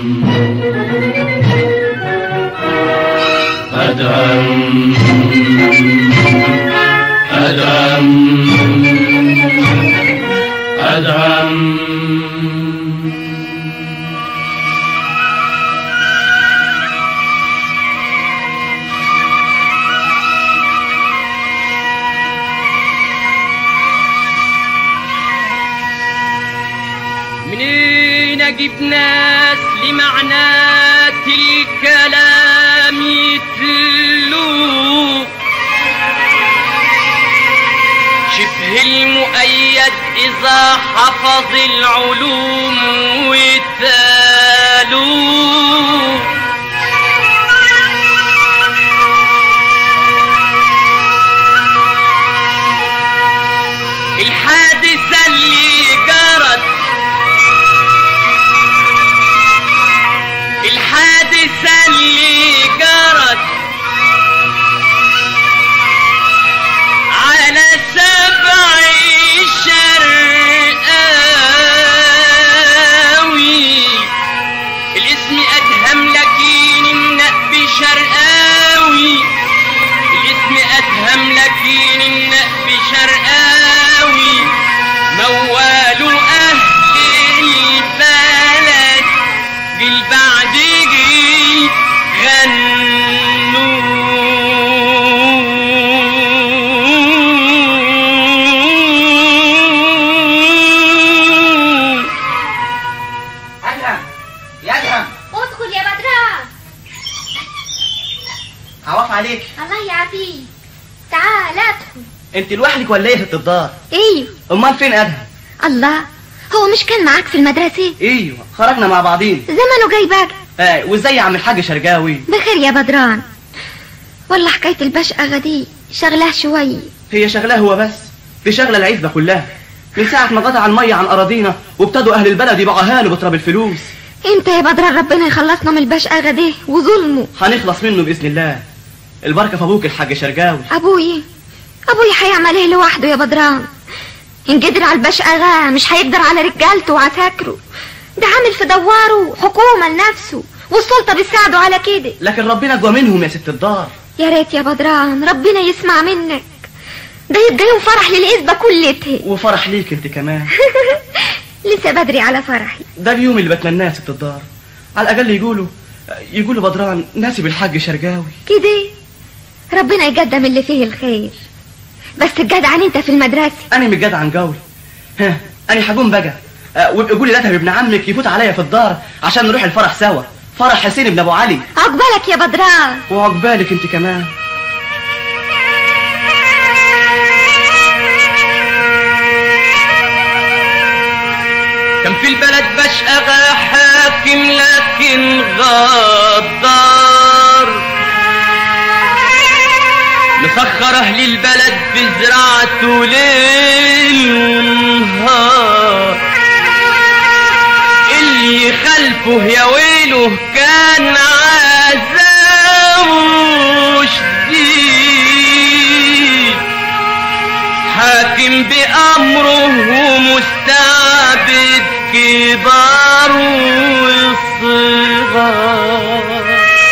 أدهم أدهم أدهم منين اجيب ناس لمعنات الكلام يتلو شبه المؤيد اذا حفظ العلوم وتالو الحادثة اللي جرت الحادثة اللي جرت على سبع شرقاوي الاسم أدهم لكن النقب شرقاوي الاسم أدهم لكن النقب شرقاوي موال أهل البلد بالبعد جي غنوا أدهم يا أدهم ادخل يا بدران عوف عليك الله يعافيك تعال ادخل أنت لوحدك ولا إيه في الدار؟ ايوه أمال فين أدهم؟ الله هو مش كان معاك في المدرسة أيوه خرجنا مع بعضين زمانه جاي بقى آه وإزاي يا عم الحاج شرقاوي؟ بخير يا بدران والله حكاية البشقة دي شغلاه شوي هي شغلاه هو بس دي شغلة العزبة كلها من ساعة ما قطع المية عن أراضينا وابتدوا أهل البلد يبقوا أهانوا بتراب الفلوس انت يا بدران ربنا يخلصنا من البشقة دي وظلمه هنخلص منه بإذن الله البركة في أبوك الحاج شرقاوي ابوي ابوي هيعمل ايه لوحده يا بدران ان قدر على البشقة غا مش هيقدر على رجالته وعساكره ده عامل في دواره حكومة لنفسه والسلطة بتساعده على كده لكن ربنا أقوى منهم يا ست الدار يا ريت يا بدران ربنا يسمع منك ده يبقى يوم فرح للعزبة كلتها وفرح ليك أنت كمان لسه بدري على فرحي ده اليوم اللي بتمناه يا ست الدار على الأقل يقولوا يقولوا بدران ناسب الحاج شرقاوي كده ربنا يقدم اللي فيه الخير بس الجدعان انت في المدرسة أنا من جدع عن قولي ها أنا هقوم بقى آه، وابقى قولي لاتها ابن عمك يفوت عليا في الدار عشان نروح الفرح سوا فرح حسين ابن أبو علي عقبالك يا بدران وعقبالك أنت كمان كان في البلد بشقى حاكم لكن غدار مسخر اهل البلد بزراعته ليل ونهار اللي خلفه يا ويله كان عذابه شديد حاكم بأمره ومستعبد كبار والصغار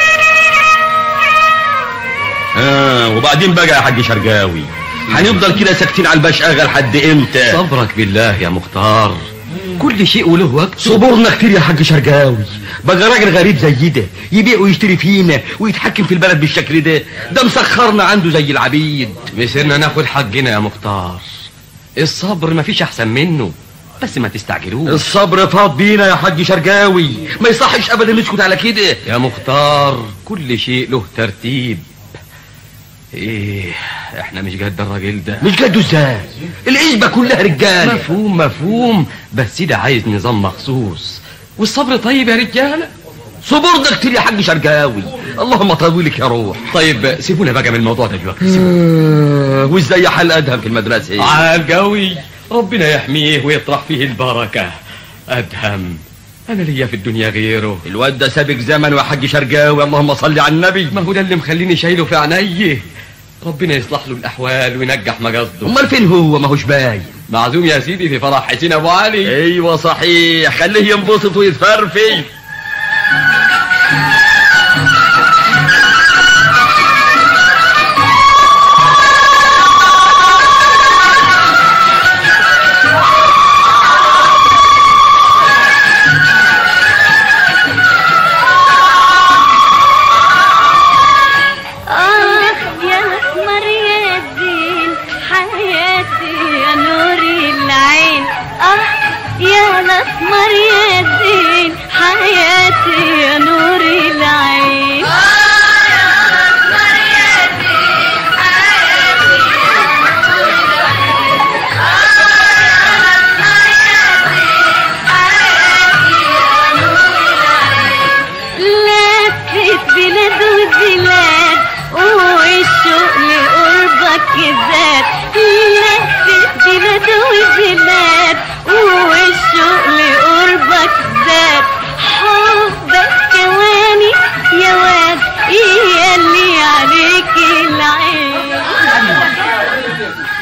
اه وبعدين بقى يا حاج شرقاوي هنفضل كده ساكتين على البشقاغة لحد امتى صبرك بالله يا مختار كل شيء وله وقت صبرنا كتير يا حاج شرقاوي بقى راجل غريب زي ده يبيع ويشتري فينا ويتحكم في البلد بالشكل ده ده مسخرنا عنده زي العبيد مسيرنا ناخد حقنا يا مختار الصبر مفيش احسن منه بس ما تستعجلوش الصبر فاض بينا يا حاج شرقاوي ما يصحش ابدا نسكت على كده يا مختار كل شيء له ترتيب ايه احنا مش قد الراجل ده مش جده ازاي العزبة كلها رجالة مفهوم مفهوم بس ده عايز نظام مخصوص والصبر طيب يا رجاله صبرنا كتير يا حاج شرقاوي اللهم طولك يا روح طيب سيبونا بقى من الموضوع ده دلوقتي آه، وازاي حل ادهم في المدرسة عال قوي ربنا يحميه ويطرح فيه البركة أدهم أنا ليا في الدنيا غيره الواد ده سابق زمن يا حاج شرقاوي اللهم صل على النبي ما هو ده اللي مخليني شايله في عينيه ربنا يصلح له الأحوال وينجح مقصده امال فين هو ما هوش باين معزوم يا سيدي في فرح حسين أبو علي ايوه صحيح خليه ينبسط ويتفرفش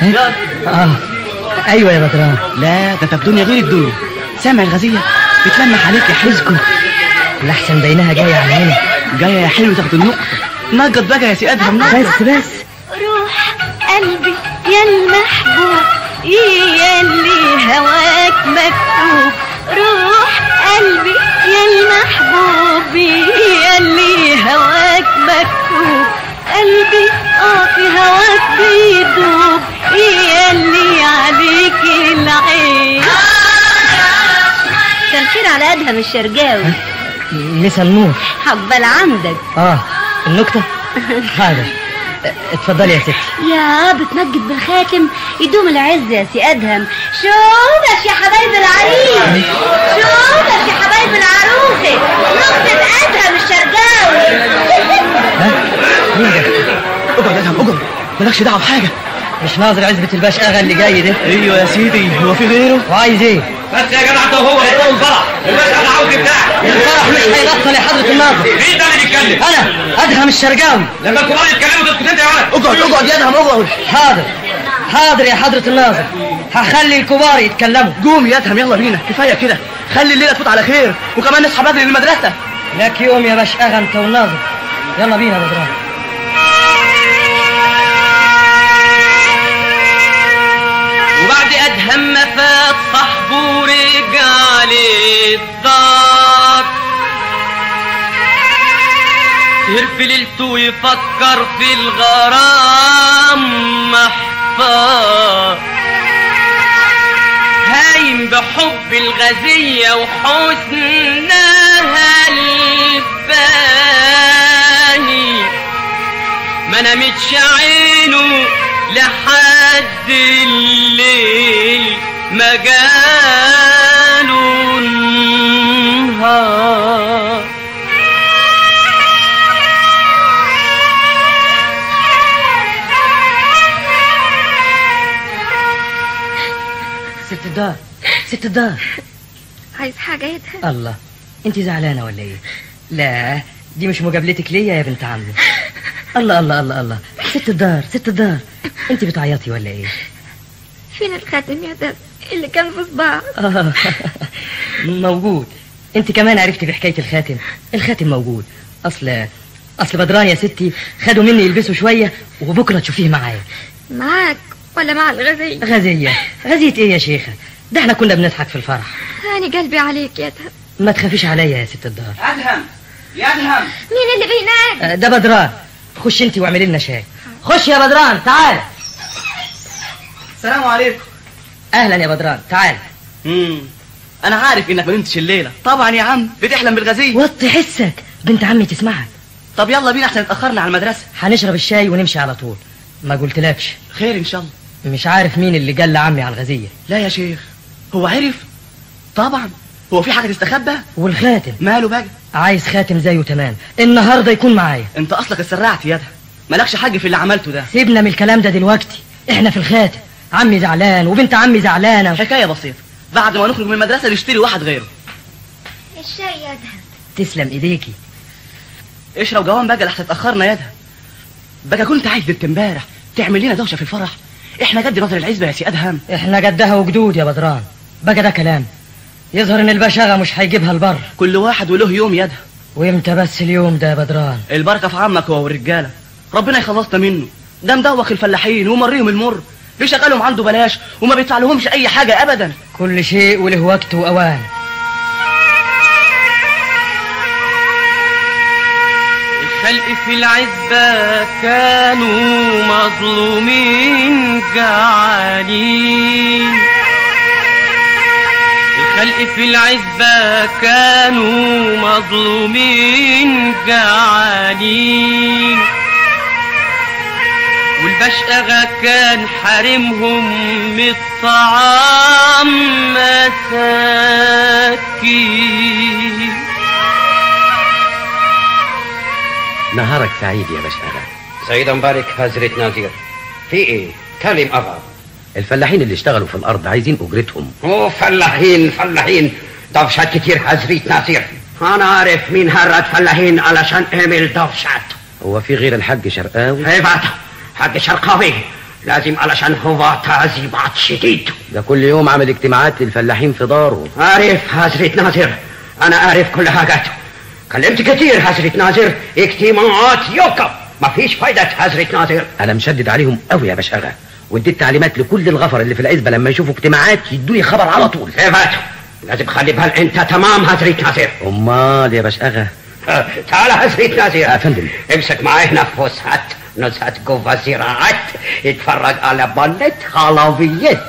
يلا اه ايوه يا بدران لا ده انت في دنيا غير الدنيا سامع الغزية بتلمح عليك يا حزكم الاحسن بينها جايه على هنا جاية يا حلو تاخد النقطة نجد بقى يا سي ادهم نجد بس بس روح قلبي يا المحبوب يا اللي هواك مكتوب روح قلبي يا المحبوب يا اللي هواك مكتوب قلبي اه في هواك بيدوب يا اللي عليك العين تنخير على ادهم الشرقاوي مسا النور حقبل عندك اه النكته حاضر اتفضلي يا ستي يا بتنجد بالخاتم يدوم العز يا سي ادهم شوفك يا حبايب العريس شوفك يا حبايب العروسه نقطة ادهم الشرقاوي ها مين ده اقعد يا ادهم اقعد مالكش دعوة بحاجة مش ناظر عزبة الباش اغا اللي جاي ده ايوه يا سيدي هو في غيره وعايز ايه بس يا جدع انت وهو هتقول الفرح الباشا انا عاوز بتاعك الفرح مش هيبطل يا حضرة الناظر مين ده اللي بيتكلم انا ادهم الشرقاوي لما الكبار يتكلموا تسكت انت يا ولد اقعد اقعد يا ادهم اقعد حاضر حاضر يا حضرة الناظر هخلي الكبار يتكلموا قوم يا ادهم يلا بينا كفاية كده خلي الليلة تفوت على خير وكمان نصحى بدري للمدرسة لك يوم يا باش اغا انت والناظر يلا بينا يا بدران وبعد ادهم ما فات صاحبه رجع للدار سهر في ليلته يفكر في الغرام محفار هايم بحب الغزية وحسنها الباهي ما نامتش عينه لحد الليل ما جاله النهار ست الدار ست الدار عايز حاجة يا ادهم الله انت زعلانه ولا ايه لا دي مش مقابلتك ليا يا بنت عمي الله الله الله الله ست الدار ست الدار انت بتعيطي ولا ايه فين الخاتم يا ادهم اللي كان في صباعك آه، موجود انت كمان عرفتي بحكايه الخاتم الخاتم موجود اصل اصل بدران يا ستي خدوا مني يلبسوا شويه وبكره تشوفيه معايا معاك ولا مع الغزية غزيه غزيه ايه يا شيخه ده احنا كنا بنضحك في الفرح أنا قلبي عليك يا ادهم ما تخافيش عليا يا ست الدار ادهم يا ادهم مين اللي بينادي آه، ده بدران خش انت واعملي لنا شاي خش يا بدران تعال السلام عليكم اهلا يا بدران تعال امم انا عارف انك ما نمتش الليله طبعا يا عم بتحلم بالغزيه وطي حسك بنت عمي تسمعك طب يلا بينا احسن اتاخرنا على المدرسه هنشرب الشاي ونمشي على طول ما قلتلكش خير ان شاء الله مش عارف مين اللي قال لعمي على الغزيه لا يا شيخ هو عرف طبعا هو في حاجه تستخبى والخاتم ماله بقى عايز خاتم زيه تمام النهارده يكون معايا انت اصلك اتسرعت يا ادهم مالكش حاجه في اللي عملته ده سيبنا من الكلام ده دلوقتي احنا في الخاتم عمي زعلان وبنت عمي زعلانه حكايه بسيطه بعد ما نخرج من المدرسه نشتري واحد غيره الشاي يا ادهم تسلم ايديكي اشرب جوان بقى لحسن اتاخرنا يا ادهم بقى كنت عايز بنت امبارح تعمل لنا دوشه في الفرح احنا جد نظر العزبه يا سي ادهم احنا جدها وجدود يا بدران بقى ده كلام يظهر ان البشاغه مش هيجيبها البر كل واحد وله يوم يا ادهم وامتى بس اليوم ده يا بدران البركه في عمك هو والرجاله ربنا يخلصنا منه ده مدوخ الفلاحين ومريهم المر بيشغلهم عنده بلاش وما بيدفع لهمش اي حاجه ابدا كل شيء وله وقت واوان الخلق في العزبة كانوا مظلومين جعانين الخلق في العزبة كانوا مظلومين جعانين والبشقغة كان حارمهم من الطعام مساكين نهارك سعيد يا بشارة سيد مبارك حضرة ناظر في ايه كلم أغا الفلاحين اللي اشتغلوا في الأرض عايزين أجرتهم هو فلاحين فلاحين دوشات كتير حضرة ناظر أنا عارف مين هرد فلاحين علشان اعمل دوشات هو في غير الحاج شرقاوي هي بعد حق شرقاوي لازم علشان هو تعذيبات شديد ده كل يوم عامل اجتماعات للفلاحين في داره عارف حضرة ناظر انا عارف كل حاجات كلمت كتير حضرة ناظر اجتماعات يوكا ما فيش فايدة حضرة ناظر انا مشدد عليهم قوي يا باشا واديت تعليمات لكل الغفر اللي في العزبه لما يشوفوا اجتماعات يدوني خبر على طول ايوه لازم خلي بال انت تمام حضرة ناظر امال يا باشا آه، تعال حضرة ناظر يا فندم امسك معاي هنا فسحة نزهة جوه زراعات اتفرج على بنت حلويات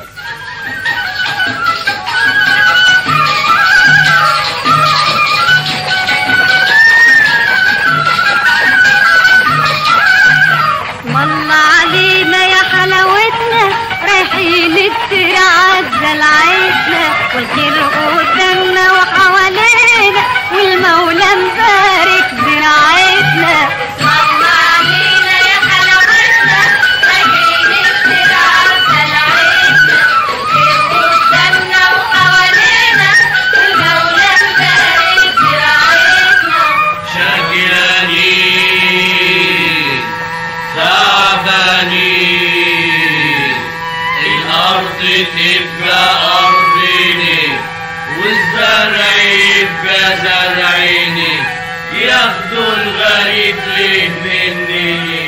والله علينا يا حلاوتنا رايحين الترعة زلعتنا والخير قدامنا وحوالينا والمولى مبارك زراعتنا والله علينا يا حلاوتنا رايحين الترعة زلعتنا والخير قدامنا وحوالينا والمولى مبارك زراعتنا شقيانين تعبانين الأرض تبقى أرضيني والزرع يبقى زرعيني ياخدوا الغريب ليه مني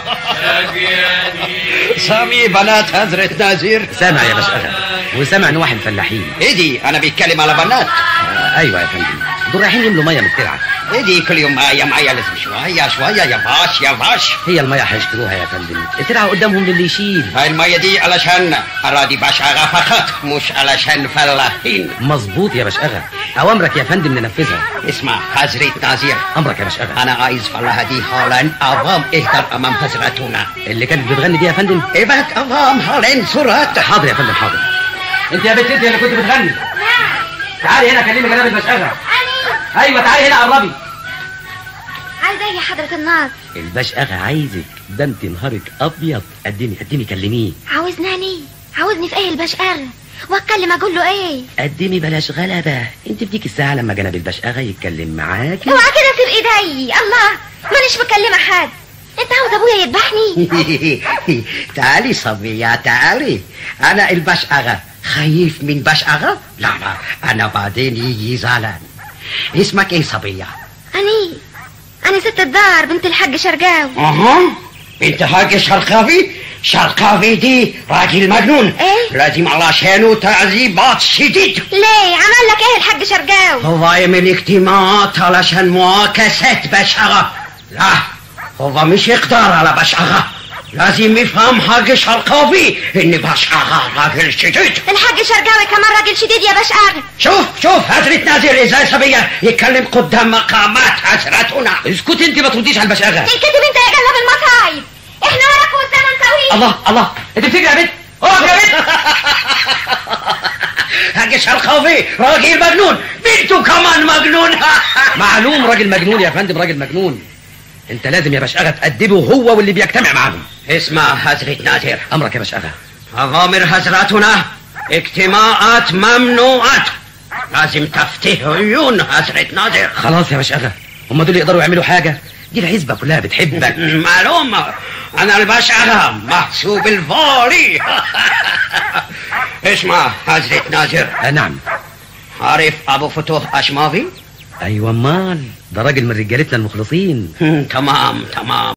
شقيانين سامي بنات حضرة ناظر سامع يا باشا وسامع نواحي الفلاحين ايه دي انا بيتكلم على بنات آه ايوه يا فندم دول رايحين يملوا ميه من الترعه ايه دي كل يوم ميه ميه لازم شويه شويه يا باش يا باش هي الميه هيشتروها يا فندم الترعه قدامهم للي يشيل هاي الميه دي علشان اراضي بشعة فقط مش علشان فلاحين مظبوط يا باشا اوامرك يا فندم ننفذها اسمع حضرة ناظر امرك يا باشا انا عايز فلاحة دي حالا اوام اهدر امام حضرتنا اللي كانت بتغني دي يا فندم ابعد اوام حالا سرعت حاضر يا فندم حاضر انت يا بنت انت اللي كنت بتغني تعالي هنا كلمي جناب الباشا ايوه تعالي هنا قربي عايزة ايه يا حضرة الناظر الباشا عايزك ده انت نهارك ابيض قدمي قدمي كلميه عاوزناني عاوزني في ايه البشقر واتكلم اقول له ايه قدمي بلاش غلبة انت بديك الساعة لما جناب الباشا يتكلم معاكي اوعى كده تسيب ايدي الله مانيش مكلمة حد انت عاوز ابويا يذبحني تعالي صبية تعالي انا البشعرة خايف من بشعرة لا لا انا بعدين يجي زعلان اسمك ايه صبية اني انا ست الدار بنت الحاج شرقاوي اها انت حاج شرقاوي شرقاوي دي راجل مجنون ايه لازم علشانه تعذيبات شديد ليه عمل لك ايه الحاج شرقاوي هو يعمل اجتماعات علشان معاكسات بشعرة لا هو مش يقدر على بشعرة لازم يفهم حاج شرقاوي ان بشعرة راجل شديد الحاج شرقاوي كمان راجل شديد يا بشقر شوف شوف حضرة نازل ازاي صبية يتكلم قدام مقامات حضرتنا اسكت انت ما ترديش على الباشا الكتب انت يا جلب المصايب احنا وراك والزمن طويل الله الله انت بتجري يا بنت اقف يا بنت حاج شرقاوي راجل مجنون بنته كمان مجنون معلوم راجل مجنون يا فندم راجل مجنون انت لازم يا باشا تأدبه هو واللي بيجتمع معاهم اسمع حضرة ناظر امرك يا باشا أوامر حضراتنا اجتماعات ممنوعات لازم تفتح عيون حضرة ناظر خلاص يا باشا هم دول يقدروا يعملوا حاجة دي العزبة كلها بتحبك معلوم أنا البشعة محسوب الفولي اسمع حضرة ناظر آه نعم عارف أبو فتوح أشماوي؟ ايوه امال ده راجل من رجالتنا المخلصين تمام تمام